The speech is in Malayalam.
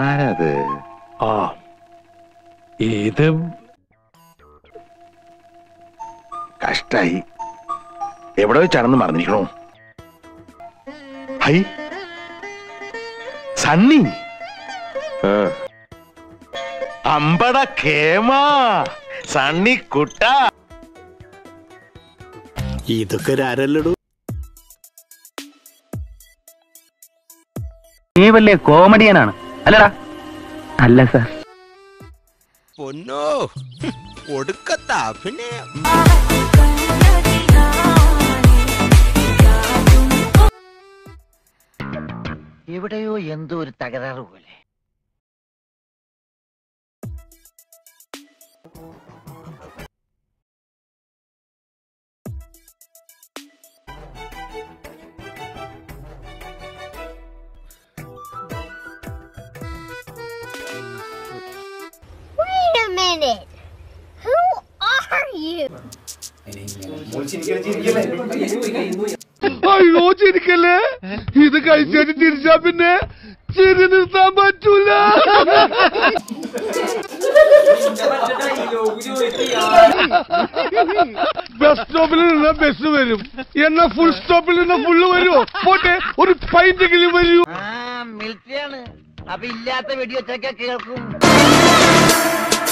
ആരത് ആ ഇത് കഷ്ടായി എവിടെ വെച്ചാണെന്ന് മറന്നിരിക്കണോ ഹൈ സണ്ണി അമ്പട കേമാ സണ്ണി കുട്ട ഇതൊക്കെ ആരല്ലടൂ നീ വലിയ കോമഡിയനാണ് അല്ലടാ അല്ല സാർ പൊന്നോ ഒടുക്കത്ത അഭിനയം എവിടെയോ എന്തോ ഒരു തകരാറ് പോലെ Wait a minute. Who are you? അയ്യോ ചിരിക്കല്ലേ ഇത് കഴിച്ചിട്ട് തിരിച്ചാ പിന്നെ ചിരി നിർത്താൻ പറ്റൂല ബസ് സ്റ്റോപ്പിൽ നിന്ന് ബസ് വരും എന്നാ ഫുൾ സ്റ്റോപ്പിൽ നിന്ന് ഫുള്ള് വരുമോ പോട്ടെ ഒരു പൈന്റെങ്കിലും വരൂ ആ മിലിറ്ററിയാണ് അപ്പൊ ഇല്ലാത്ത വെടിവെച്ചൊക്കെ കേൾക്കും